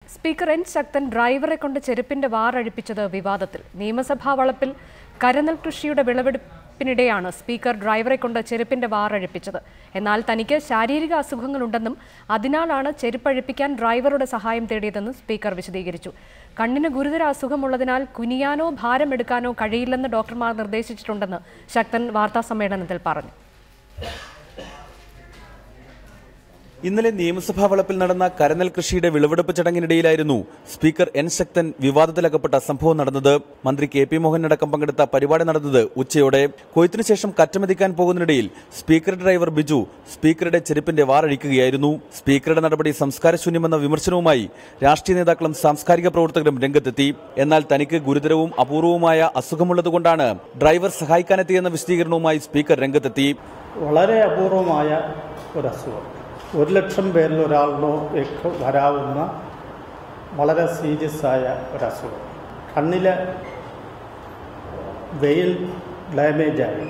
speaker N ശക്തൻ ഡ്രൈവറെ കൊണ്ട് ചെരുപ്പിന്റെ വാറഴിപ്പിച്ചത് വിവാദത്തിൽ നിയമസഭാ വളപ്പിൽ കരനെൽ കൃഷിയുടെ വിളവെടുപ്പിനിടെയാണ് സ്പീക്കർ ഡ്രൈവറെ കൊണ്ട് ചെരുപ്പിന്റെ വാറഴിപ്പിച്ചത് എന്നാൽ തനിക്ക് ശാരീരിക അസുഖങ്ങളുണ്ടെന്നും അതിനാലാണ് ചെരുപ്പഴിപ്പിക്കാൻ ഡ്രൈവറുടെ സഹായം തേടിയതെന്നും സ്പീക്കർ വിശദീകരിച്ചു കണ്ണിന് ഗുരുതര അസുഖമുള്ളതിനാൽ കുനിയാനോ ഭാരമെടുക്കാനോ കഴിയില്ലെന്ന് ഡോക്ടർമാർ നിർദ്ദേശിച്ചിട്ടുണ്ടെന്ന് ശക്തൻ വാർത്താസമ്മേളനത്തിൽ പറഞ്ഞു ഇന്നലെ നിയമസഭാ വളപ്പിൽ നടന്ന കരനെൽ കൃഷിയുടെ വിളവെടുപ്പ് ചടങ്ങിനിടയിലായിരുന്നു സ്പീക്കർ എൻ ശക്തൻ വിവാദത്തിലകപ്പെട്ട സംഭവം നടന്നത് മന്ത്രി കെ പി മോഹൻ അടക്കം പങ്കെടുത്ത പരിപാടി നടന്നത് ഉച്ചയോടെ കൊയ്ത്തിനു ശേഷം കറ്റമെതിക്കാൻ പോകുന്നതിനിടയിൽ സ്പീക്കർ ഡ്രൈവർ ബിജു സ്പീക്കറുടെ ചെരുപ്പിന്റെ വാറഴിക്കുകയായിരുന്നു സ്പീക്കറുടെ നടപടി സംസ്കാരശൂന്യമെന്ന വിമർശനവുമായി രാഷ്ട്രീയ നേതാക്കളും സാംസ്കാരിക പ്രവർത്തകരും രംഗത്തെത്തി എന്നാൽ തനിക്ക് ഗുരുതരവും അപൂർവവുമായ അസുഖമുള്ളതുകൊണ്ടാണ് ഡ്രൈവർ സഹായിക്കാനെത്തിയെന്ന വിശദീകരണവുമായി സ്പീക്കർ രംഗത്തെത്തി വളരെ അപൂർവമായ ഒരു അസുഖം ഒരു ലക്ഷം പേരിൽ ഒരാളിനോ ഒക്കെ വരാവുന്ന വളരെ സീരിയസ് ആയ ഒരു അസുഖം കണ്ണിലെ വെയിൽ ഡാമേജായി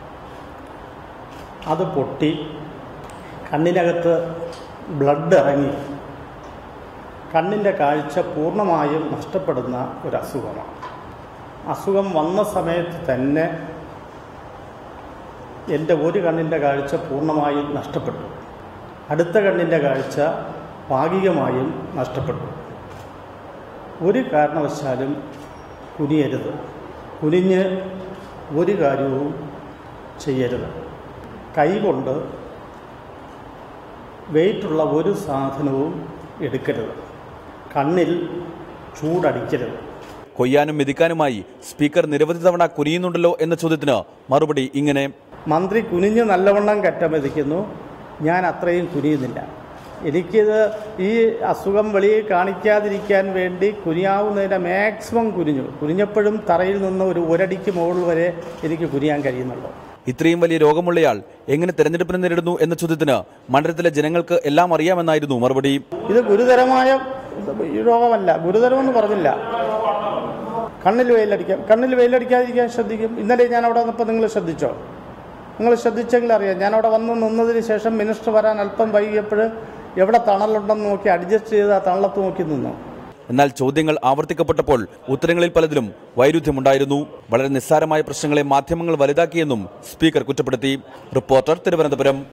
അത് പൊട്ടി കണ്ണിനകത്ത് ബ്ലഡ് ഇറങ്ങി കണ്ണിൻ്റെ കാഴ്ച പൂർണ്ണമായും നഷ്ടപ്പെടുന്ന ഒരു അസുഖമാണ് അസുഖം വന്ന സമയത്ത് തന്നെ എൻ്റെ ഒരു കണ്ണിൻ്റെ കാഴ്ച പൂർണ്ണമായും നഷ്ടപ്പെട്ടു അടുത്ത കണ്ണിൻ്റെ കാഴ്ച ഭാഗികമായും നഷ്ടപ്പെട്ടു ഒരു കാരണവശാലും കുനിയരുത് കുനിഞ്ഞ് ഒരു കാര്യവും ചെയ്യരുത് കൈകൊണ്ട് വെയിറ്റുള്ള ഒരു സാധനവും എടുക്കരുത് കണ്ണിൽ ചൂടടിക്കരുത് കൊയ്യാനും മെതിക്കാനുമായി സ്പീക്കർ നിരവധി തവണ കുനിയുന്നുണ്ടല്ലോ എന്ന ചോദ്യത്തിന് മറുപടി ഇങ്ങനെ മന്ത്രി കുനിഞ്ഞ് നല്ലവണ്ണം കറ്റമെതിക്കുന്നു ഞാൻ അത്രയും കുനിയുന്നില്ല എനിക്കിത് ഈ അസുഖം വെളിയിൽ കാണിക്കാതിരിക്കാൻ വേണ്ടി കുനിയാവുന്നതിൻ്റെ മാക്സിമം കുനിഞ്ഞു കുനിഞ്ഞപ്പോഴും തറയിൽ നിന്ന് ഒരു ഒരടിക്ക് മുകളിൽ വരെ എനിക്ക് കുനിയാൻ കഴിയുന്നുള്ളൂ ഇത്രയും വലിയ രോഗമുള്ളയാൾ എങ്ങനെ തെരഞ്ഞെടുപ്പിനെ നേരിടുന്നു എന്ന ചോദ്യത്തിന് മണ്ഡലത്തിലെ ജനങ്ങൾക്ക് എല്ലാം അറിയാമെന്നായിരുന്നു മറുപടി ഇത് ഗുരുതരമായ രോഗമല്ല ഗുരുതരമെന്ന് പറഞ്ഞില്ല കണ്ണിൽ വെയിലടിക്കാം കണ്ണിൽ വെയിലടിക്കാതിരിക്കാൻ ശ്രദ്ധിക്കും ഇന്നലെ ഞാൻ അവിടെ വന്നപ്പോൾ നിങ്ങൾ ശ്രദ്ധിച്ചോ നിങ്ങൾ ശ്രദ്ധിച്ചെങ്കിൽ അറിയാം ഞാൻ അവിടെ വന്ന് നിന്നതിന് ശേഷം മിനിസ്റ്റർ വരാൻ അല്പം വൈകിയപ്പോൾ എവിടെ തണലുണ്ടെന്ന് നോക്കി അഡ്ജസ്റ്റ് ചെയ്ത് ആ തണലത്ത് നോക്കി നിന്നു എന്നാൽ ചോദ്യങ്ങൾ ആവർത്തിക്കപ്പെട്ടപ്പോൾ ഉത്തരങ്ങളിൽ പലതിലും വൈരുദ്ധ്യമുണ്ടായിരുന്നു വളരെ നിസ്സാരമായ പ്രശ്നങ്ങളെ മാധ്യമങ്ങൾ വലുതാക്കിയെന്നും സ്പീക്കർ കുറ്റപ്പെടുത്തി റിപ്പോർട്ടർ തിരുവനന്തപുരം